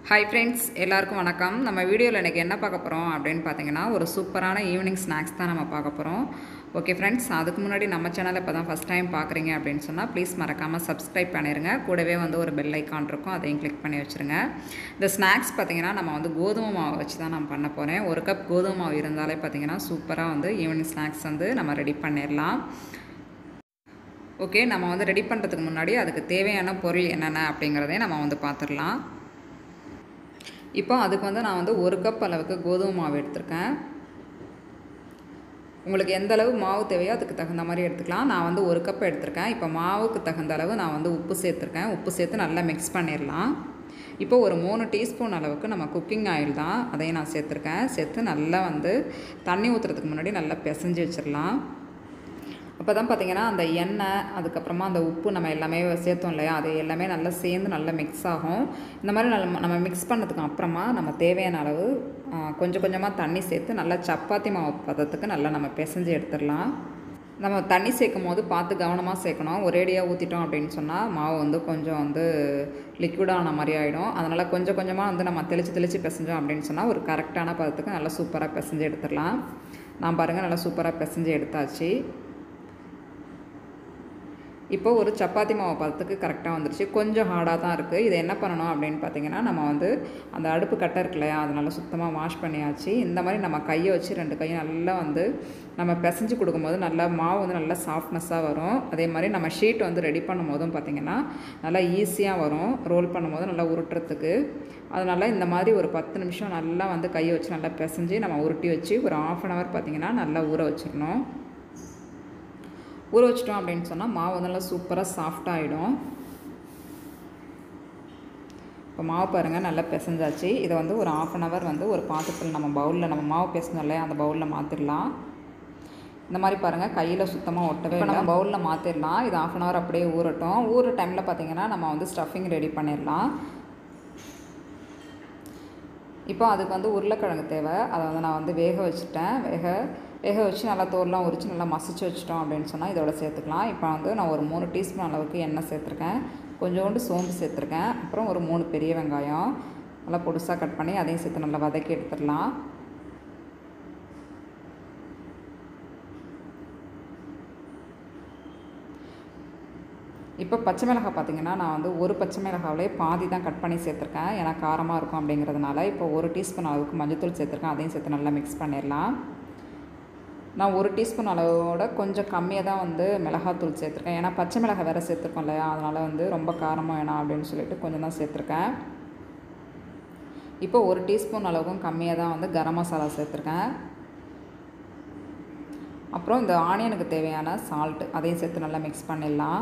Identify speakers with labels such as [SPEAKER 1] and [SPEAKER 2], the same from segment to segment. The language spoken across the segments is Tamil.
[SPEAKER 1] ஹாய் ஃப்ரெண்ட்ஸ் எல்லாருக்கும் வணக்கம் நம்ம வீடியோவில் எனக்கு என்ன பார்க்க போகிறோம் அப்படின்னு பார்த்தீங்கன்னா ஒரு சூப்பரான ஈவினிங் ஸ்நாக்ஸ் தான் நம்ம பார்க்க போகிறோம் ஓகே ஃப்ரெண்ட்ஸ் அதுக்கு முன்னாடி நம்ம சேனலை இப்போ தான் ஃபஸ்ட் டைம் பார்க்குறீங்க அப்படின்னு சொன்னால் ப்ளீஸ் மறக்காமல் சப்ஸ்கிரைப் பண்ணிடுங்க கூடவே வந்து ஒரு பெல் ஐக்கான் இருக்கும் அதையும் கிளிக் பண்ணி வச்சுருங்க இந்த ஸ்நாக்ஸ் பார்த்தீங்கன்னா நம்ம வந்து கோதுமை மாவு வச்சு தான் நான் பண்ண போகிறேன் ஒரு கப் கோதுமை மாவு இருந்தாலே பார்த்தீங்கன்னா சூப்பராக வந்து ஈவினிங் ஸ்நாக்ஸ் வந்து நம்ம ரெடி பண்ணிடலாம் ஓகே நம்ம வந்து ரெடி பண்ணுறதுக்கு முன்னாடி அதுக்கு தேவையான பொருள் என்னென்ன அப்படிங்கிறதையும் நம்ம வந்து பார்த்துடலாம் இப்போ அதுக்கு வந்து நான் வந்து ஒரு கப் அளவுக்கு கோதுமை மாவு எடுத்திருக்கேன் உங்களுக்கு எந்த அளவு மாவு தேவையோ அதுக்கு தகுந்த மாதிரி எடுத்துக்கலாம் நான் வந்து ஒரு கப் எடுத்திருக்கேன் இப்போ மாவுக்கு தகுந்த அளவு நான் வந்து உப்பு சேர்த்துருக்கேன் உப்பு சேர்த்து நல்லா மிக்ஸ் பண்ணிடலாம் இப்போ ஒரு மூணு டீஸ்பூன் அளவுக்கு நம்ம குக்கிங் ஆயில் தான் அதையும் நான் சேர்த்துருக்கேன் சேர்த்து நல்லா வந்து தண்ணி ஊற்றுறதுக்கு முன்னாடி நல்லா பிசைஞ்சு வச்சிடலாம் அப்போ தான் பார்த்திங்கன்னா அந்த எண்ணெய் அதுக்கப்புறமா அந்த உப்பு நம்ம எல்லாமே சேர்த்தோம் இல்லையா அது எல்லாமே நல்லா சேர்ந்து நல்லா மிக்ஸ் ஆகும் இந்த மாதிரி நம்ம நம்ம மிக்ஸ் பண்ணதுக்கு அப்புறமா நம்ம தேவையான அளவு கொஞ்சம் கொஞ்சமாக தண்ணி சேர்த்து நல்லா சப்பாத்தி மாவு பதத்துக்கு நல்லா நம்ம பிசைஞ்சு எடுத்துடலாம் நம்ம தண்ணி சேர்க்கும் போது பார்த்து கவனமாக சேர்க்கணும் ஒரேடியாக ஊற்றிட்டோம் அப்படின்னு சொன்னால் மாவு வந்து கொஞ்சம் வந்து லிக்விடான மாதிரி ஆகிடும் அதனால் கொஞ்சம் கொஞ்சமாக வந்து நம்ம தெளித்து தெளித்து பிசைஞ்சோம் அப்படின்னு சொன்னால் ஒரு கரெக்டான பதத்துக்கு நல்லா சூப்பராக பிசைஞ்சு எடுத்துடலாம் நான் பாருங்கள் நல்லா சூப்பராக பிசைஞ்சு எடுத்தாச்சு இப்போ ஒரு சப்பாத்தி மாவு பதத்துக்கு கரெக்டாக வந்துருச்சு கொஞ்சம் ஹார்டாக தான் இருக்குது இதை என்ன பண்ணணும் அப்படின்னு பார்த்தீங்கன்னா நம்ம வந்து அந்த அடுப்பு கட்டை இருக்கு இல்லையா அதனால் சுத்தமாக வாஷ் பண்ணியாச்சு இந்த மாதிரி நம்ம கையை வச்சு ரெண்டு கையும் நல்லா வந்து நம்ம பிசைஞ்சு கொடுக்கும்போது நல்லா மாவு வந்து நல்லா சாஃப்ட்னஸ்ஸாக வரும் அதே மாதிரி நம்ம ஷீட் வந்து ரெடி பண்ணும் போதும் பார்த்திங்கன்னா நல்லா ஈஸியாக வரும் ரோல் பண்ணும்போது நல்லா உருட்டுறதுக்கு அதனால் இந்த மாதிரி ஒரு பத்து நிமிஷம் நல்லா வந்து கையை வச்சு நல்லா பிசைஞ்சு நம்ம உருட்டி வச்சு ஒரு ஆஃப் அன் ஹவர் பார்த்திங்கன்னா நல்லா ஊற வச்சிடணும் ஊற வச்சிட்டோம் அப்படின்னு சொன்னால் மாவு வந்து நல்லா சூப்பராக சாஃப்டாகிடும் இப்போ மாவு பாருங்கள் நல்லா பிசைஞ்சாச்சு இதை வந்து ஒரு ஆஃப் அன் ஹவர் வந்து ஒரு பாத்திரத்தில் நம்ம பவுலில் நம்ம மாவு பிசைஞ்சோம் இல்லையா அந்த பவுலில் மாற்றிடலாம் இந்த மாதிரி பாருங்கள் கையில் சுத்தமாக ஒட்டவே இப்போ நம்ம பவுலில் மாற்றிடலாம் இது ஆஃப் அன் ஹவர் அப்படியே ஊறட்டும் ஊற டைமில் பார்த்திங்கன்னா நம்ம வந்து ஸ்டஃபிங் ரெடி பண்ணிடலாம் இப்போ அதுக்கு வந்து உருளைக்கிழங்கு தேவை அதை வந்து நான் வந்து வேக வச்சுட்டேன் வேக வேக வச்சு நல்லா தோல்லாம் உரித்து நல்லா மசிச்சு வச்சிட்டோம் அப்படின்னு சொன்னால் இதோட சேர்த்துக்கலாம் இப்போ வந்து நான் ஒரு மூணு டீஸ்பூன் அளவுக்கு எண்ணெய் சேர்த்துருக்கேன் கொஞ்சோண்டு சோம்பு சேர்த்துருக்கேன் அப்புறம் ஒரு மூணு பெரிய வெங்காயம் நல்லா பொடுசாக கட் பண்ணி அதையும் சேர்த்து நல்லா வதக்கி எடுத்துடலாம் இப்போ பச்சை மிளகாய் பார்த்திங்கன்னா நான் வந்து ஒரு பச்சை மிளகாவிலே பாதி தான் கட் பண்ணி சேர்த்துருக்கேன் ஏன்னா காரமாக இருக்கும் அப்படிங்கிறதுனால இப்போ ஒரு டீஸ்பூன் அளவுக்கு மஞ்சத்தூள் சேர்த்துருக்கேன் அதையும் சேர்த்து நல்லா மிக்ஸ் பண்ணிடலாம் நான் ஒரு டீஸ்பூன் அளவோட கொஞ்சம் கம்மியாக தான் வந்து மிளகாத்தூள் சேர்த்துருக்கேன் ஏன்னா பச்சை மிளகாய் வேறு சேர்த்துருக்கோம் இல்லையா அதனால் வந்து ரொம்ப காரமாக வேணாம் அப்படின்னு சொல்லிட்டு கொஞ்சம் தான் சேர்த்துருக்கேன் இப்போ ஒரு டீஸ்பூன் அளவுக்கும் கம்மியாக தான் வந்து கரம் மசாலா சேர்த்துருக்கேன் அப்புறம் இந்த ஆனியனுக்கு தேவையான சால்ட் அதையும் சேர்த்து நல்லா மிக்ஸ் பண்ணிடலாம்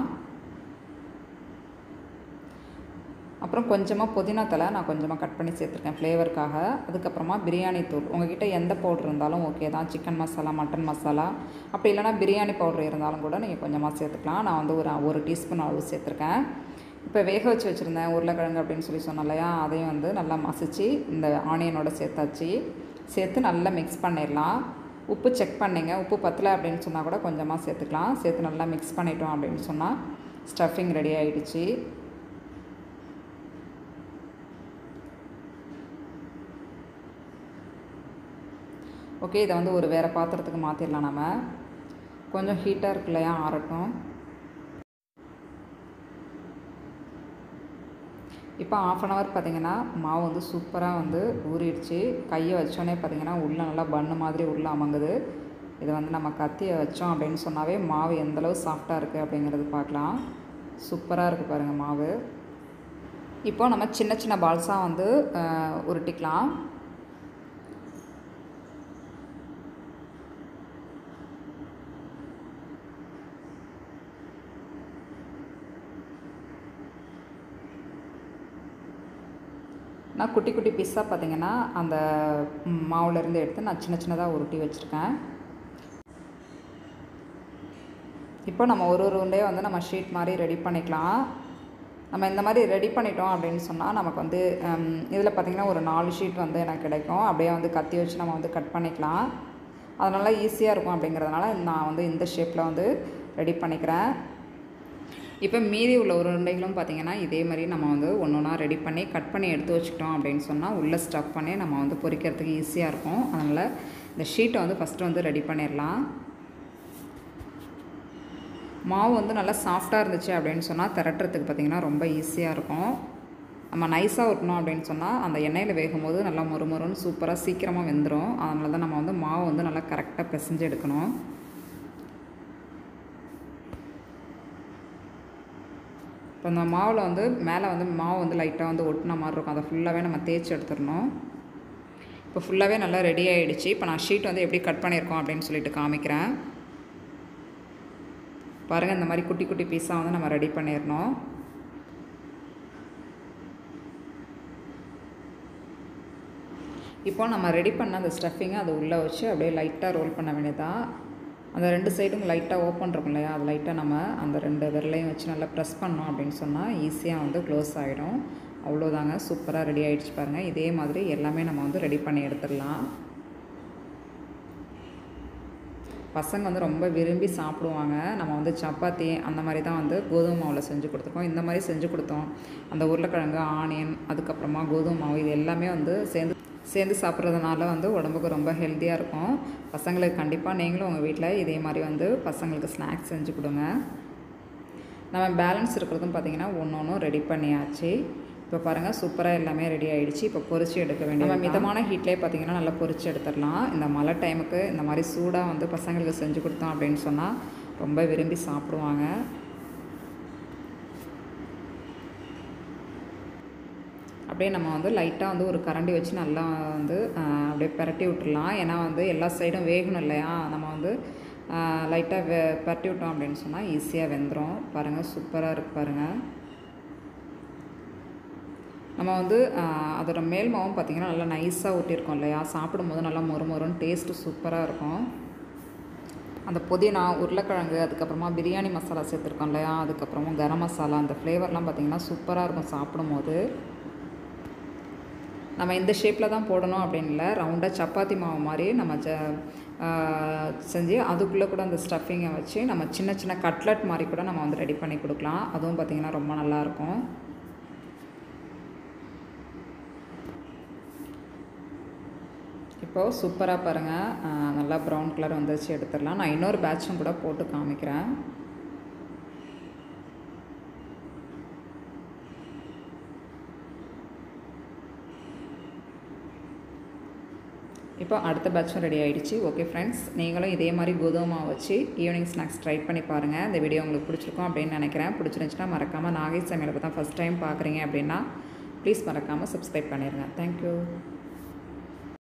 [SPEAKER 1] அப்புறம் கொஞ்சமாக புதினா தலை நான் கொஞ்சமாக கட் பண்ணி சேர்த்துருக்கேன் ஃப்ளேவருக்காக அதுக்கப்புறமா பிரியாணி தூள் உங்ககிட்ட எந்த பவுட்ரு இருந்தாலும் ஓகே தான் சிக்கன் மசாலா மட்டன் மசாலா அப்படி இல்லைனா பிரியாணி பவுட்ரு இருந்தாலும் கூட நீங்கள் கொஞ்சமாக சேர்த்துக்கலாம் நான் வந்து ஒரு ஒரு டீஸ்பூன் அளவு சேர்த்துருக்கேன் இப்போ வேக வச்சு வச்சுருந்தேன் உருளைக்கிழங்கு அப்படின்னு சொல்லி சொன்னேன் இல்லையா அதையும் வந்து நல்லா மசித்து இந்த ஆனியனோட சேர்த்தாச்சு சேர்த்து நல்லா மிக்ஸ் பண்ணிடலாம் உப்பு செக் பண்ணிங்க உப்பு பத்தலை அப்படின்னு சொன்னால் கூட கொஞ்சமாக சேர்த்துக்கலாம் சேர்த்து நல்லா மிக்ஸ் பண்ணிட்டோம் அப்படின்னு சொன்னால் ஸ்டஃபிங் ரெடி ஆகிடுச்சு ஓகே இதை வந்து ஒரு வேறு பாத்திரத்துக்கு மாற்றிடலாம் நம்ம கொஞ்சம் ஹீட்டாக இருக்கு இல்லையா ஆறட்டும் இப்போ ஆஃப் அன் ஹவர் பார்த்திங்கன்னா மாவு வந்து சூப்பராக வந்து ஊறிடுச்சு கையை வச்சோன்னே பார்த்திங்கன்னா உள்ளே நல்லா பண்ணு மாதிரி உள்ளே அமங்குது இதை வந்து நம்ம கத்தியை வச்சோம் அப்படின்னு சொன்னாவே மாவு எந்தளவு சாஃப்டாக இருக்குது அப்படிங்கிறது பார்க்கலாம் சூப்பராக இருக்குது பாருங்கள் மாவு இப்போ நம்ம சின்ன சின்ன பால்ஸாக வந்து உருட்டிக்கலாம் நான் குட்டி குட்டி பீஸாக பார்த்திங்கன்னா அந்த மாவுலேருந்து எடுத்து நான் சின்ன சின்னதாக உருட்டி வச்சுருக்கேன் இப்போ நம்ம ஒரு ஒரு உண்டே வந்து நம்ம ஷீட் மாதிரி ரெடி பண்ணிக்கலாம் நம்ம இந்த மாதிரி ரெடி பண்ணிட்டோம் அப்படின்னு சொன்னால் நமக்கு வந்து இதில் பார்த்திங்கன்னா ஒரு நாலு ஷீட் வந்து எனக்கு கிடைக்கும் அப்படியே வந்து கத்தி வச்சு நம்ம வந்து கட் பண்ணிக்கலாம் அதனால் ஈஸியாக இருக்கும் அப்படிங்கிறதுனால நான் வந்து இந்த ஷேப்பில் வந்து ரெடி பண்ணிக்கிறேன் இப்போ மீதி உள்ள உருண்டைகளும் பார்த்திங்கன்னா இதே மாதிரி நம்ம வந்து ஒன்று ஒன்றா ரெடி பண்ணி கட் பண்ணி எடுத்து வச்சுக்கிட்டோம் அப்படின்னு சொன்னால் உள்ளே ஸ்டஃப் பண்ணி நம்ம வந்து பொரிக்கிறதுக்கு ஈஸியாக இருக்கும் அதனால் இந்த ஷீட்டை வந்து ஃபஸ்ட்டு வந்து ரெடி பண்ணிடலாம் மாவு வந்து நல்லா சாஃப்டாக இருந்துச்சு அப்படின்னு சொன்னால் திரட்டுறதுக்கு பார்த்திங்கன்னா ரொம்ப ஈஸியாக இருக்கும் நம்ம நைஸாக ஊட்டணும் அப்படின்னு சொன்னால் அந்த எண்ணெயில் வேகும் போது நல்லா மொறுமொறுன்னு சூப்பராக சீக்கிரமாக வெந்துடும் அதனால தான் நம்ம வந்து மாவு வந்து நல்லா கரெக்டாக பிசைஞ்சு எடுக்கணும் இப்போ இந்த மாவில் வந்து மேலே வந்து மாவு வந்து லைட்டாக வந்து ஒட்டின மாதிரி இருக்கும் அதை ஃபுல்லாகவே நம்ம தேய்ச்சி எடுத்துடணும் இப்போ ஃபுல்லாகவே நல்லா ரெடி ஆகிடுச்சு இப்போ நான் ஷீட் வந்து எப்படி கட் பண்ணியிருக்கோம் அப்படின்னு சொல்லிட்டு காமிக்கிறேன் பாருங்கள் இந்த மாதிரி குட்டி குட்டி பீஸாக வந்து நம்ம ரெடி பண்ணிடணும் இப்போ நம்ம ரெடி பண்ண அந்த ஸ்டஃபிங்கை அதை உள்ளே வச்சு அப்படியே லைட்டாக ரோல் பண்ண வேண்டியதான் அந்த ரெண்டு சைடும் லைட்டாக ஓப்பன் இருக்கும் இல்லையா அது லைட்டாக நம்ம அந்த ரெண்டு விரலையும் வச்சு நல்லா ப்ரெஸ் பண்ணோம் அப்படின்னு சொன்னால் ஈஸியாக வந்து க்ளோஸ் ஆகிடும் அவ்வளோதாங்க சூப்பராக ரெடி ஆகிடுச்சு பாருங்கள் இதே மாதிரி எல்லாமே நம்ம வந்து ரெடி பண்ணி எடுத்துடலாம் பசங்க வந்து ரொம்ப விரும்பி சாப்பிடுவாங்க நம்ம வந்து சப்பாத்தி அந்த மாதிரி தான் வந்து கோதுமை மாவில் செஞ்சு கொடுத்துருக்கோம் இந்த மாதிரி செஞ்சு கொடுத்தோம் அந்த உருளைக்கிழங்கு ஆனியன் அதுக்கப்புறமா கோதுமை மாவு இது எல்லாமே வந்து சேர்ந்து சேர்ந்து சாப்பிட்றதுனால வந்து உடம்புக்கு ரொம்ப ஹெல்த்தியாக இருக்கும் பசங்களுக்கு கண்டிப்பாக நீங்களும் உங்கள் வீட்டில் இதே மாதிரி வந்து பசங்களுக்கு ஸ்நாக்ஸ் செஞ்சு கொடுங்க நம்ம பேலன்ஸ் இருக்கிறதும் பார்த்திங்கன்னா ஒன்று ஒன்றும் ரெடி பண்ணியாச்சு இப்போ பாருங்கள் சூப்பராக எல்லாமே ரெடி ஆகிடுச்சு இப்போ பொரிச்சு எடுக்க வேண்டிய நம்ம மிதமான ஹீட்லேயே பார்த்திங்கன்னா நல்லா பொரிச்சு எடுத்துடலாம் இந்த மழை டைமுக்கு இந்த மாதிரி சூடாக வந்து பசங்களுக்கு செஞ்சு கொடுத்தோம் அப்படின்னு சொன்னால் ரொம்ப விரும்பி சாப்பிடுவாங்க அப்படியே நம்ம வந்து லைட்டாக வந்து ஒரு கரண்டி வச்சு நல்லா வந்து அப்படியே பரட்டி விட்டுடலாம் ஏன்னா வந்து எல்லா சைடும் வேகணும் இல்லையா நம்ம வந்து லைட்டாக வெ பரட்டி விட்டோம் அப்படின்னு சொன்னால் ஈஸியாக வெந்துடும் பாருங்கள் சூப்பராக இருக்குது பாருங்கள் நம்ம வந்து அதோட மேல் மாவும் பார்த்திங்கன்னா நல்லா நைஸாக ஊட்டியிருக்கோம் இல்லையா சாப்பிடும்போது நல்லா மொறு மொறுன்னு டேஸ்ட்டு சூப்பராக இருக்கும் அந்த புதினா உருளைக்கிழங்கு அதுக்கப்புறமா பிரியாணி மசாலா சேர்த்துருக்கோம் இல்லையா அதுக்கப்புறமா கரம் மசாலா அந்த ஃப்ளேவர்லாம் பார்த்திங்கன்னா சூப்பராக இருக்கும் சாப்பிடும்போது நம்ம இந்த ஷேப்பில் தான் போடணும் அப்படின்னு இல்லை ரவுண்டாக சப்பாத்தி மாவு மாதிரி நம்ம ஜ செஞ்சு அதுக்குள்ளே கூட அந்த ஸ்டஃபிங்கை வச்சு நம்ம சின்ன சின்ன கட்லட் மாதிரி கூட நம்ம வந்து ரெடி பண்ணி கொடுக்கலாம் அதுவும் பார்த்திங்கன்னா ரொம்ப நல்லாயிருக்கும் இப்போது சூப்பராக பாருங்கள் நல்லா ப்ரௌன் கலர் வந்துருச்சு எடுத்துடலாம் நான் இன்னொரு பேட்சும் கூட போட்டு காமிக்கிறேன் இப்போ அடுத்த பேட்சும் ரெடி ஆகிடுச்சு ஓகே ஃப்ரெண்ட்ஸ் நீங்களும் இதே மாதிரி கோதுமை மாவு வச்சு ஈவினிங் ஸ்நாக்ஸ் ட்ரை பண்ணி பாருங்கள் இந்த வீடியோ உங்களுக்கு பிடிச்சிருக்கும் அப்படின்னு நினைக்கிறேன் பிடிச்சிருந்துச்சுன்னா மறக்காமல் நாகேஷ் சமையலை தான் ஃபஸ்ட் டைம் பார்க்குறீங்க அப்படின்னா ப்ளீஸ் மறக்காமல் சப்ஸ்கிரைப் பண்ணிடுங்க தேங்க்யூ